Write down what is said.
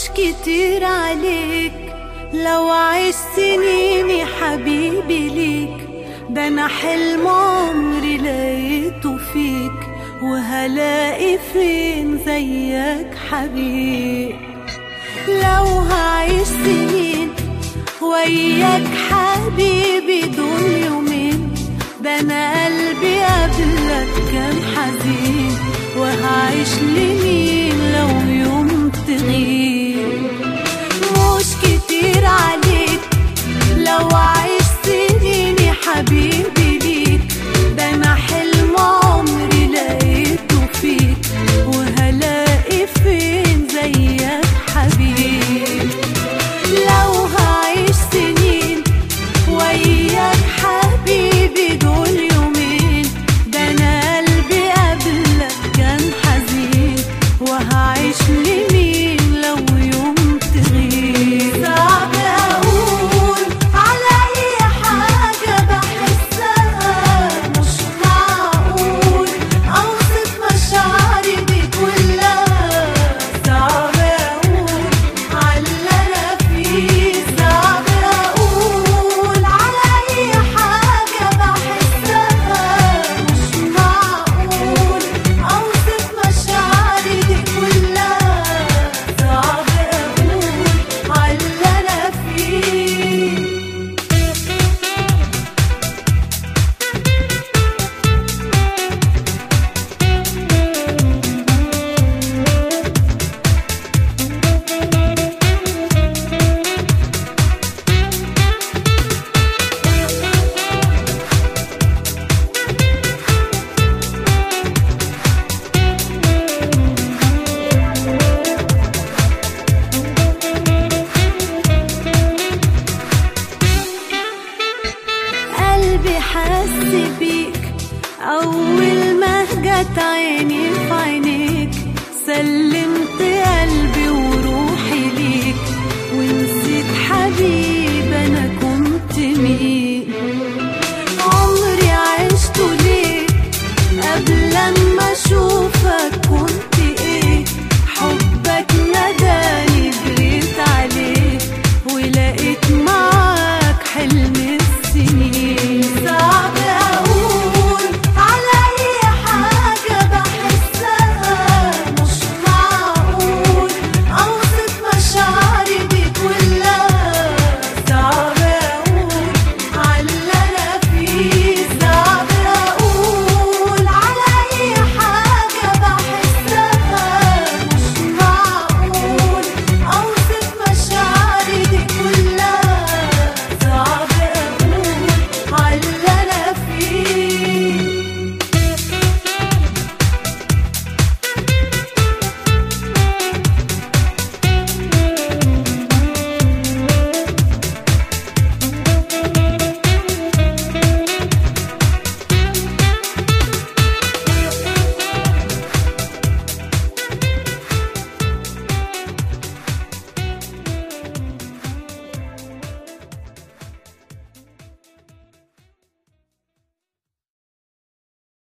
كتير عليك لو عشت سنيني حبيبي ليك ده انا حلم عمري لقيته فيك وهلاقي فين زيك حبيب لو هعيش سنين وياك حبيبي دول يومين ده انا قلبي قبلك كان حزين وهعيش لمين لو يوم تغيب مش كتير عليك لو عايش سنيني حبيبي ليك ده انا حلم عمري لقيته فيك وهلاقي فين زيك حبيب لو هعيش سنين وياك حبيبي دول يومين ده انا قلبي قبلك كان حزين وهعيش لمين لو يوم تغيب صعب اقول على اي حاجه بحسها مش معقول اوصف مشاعري دي كلها صعب اقول على اللي انا فيه صعب اقول على اي حاجه بحسها مش معقول اوصف مشاعري دي كلها صعب اقول على اللي انا فيه قلبي حس بيك أول ما جت عيني في عينيك سلمت قلبي وروحي ليك ونسيت حبيب أنا كنت مين عمري عشته ليه قبل ما أشوفك كنت إيه حبك نداني جريت عليه ولقيت معاك حلم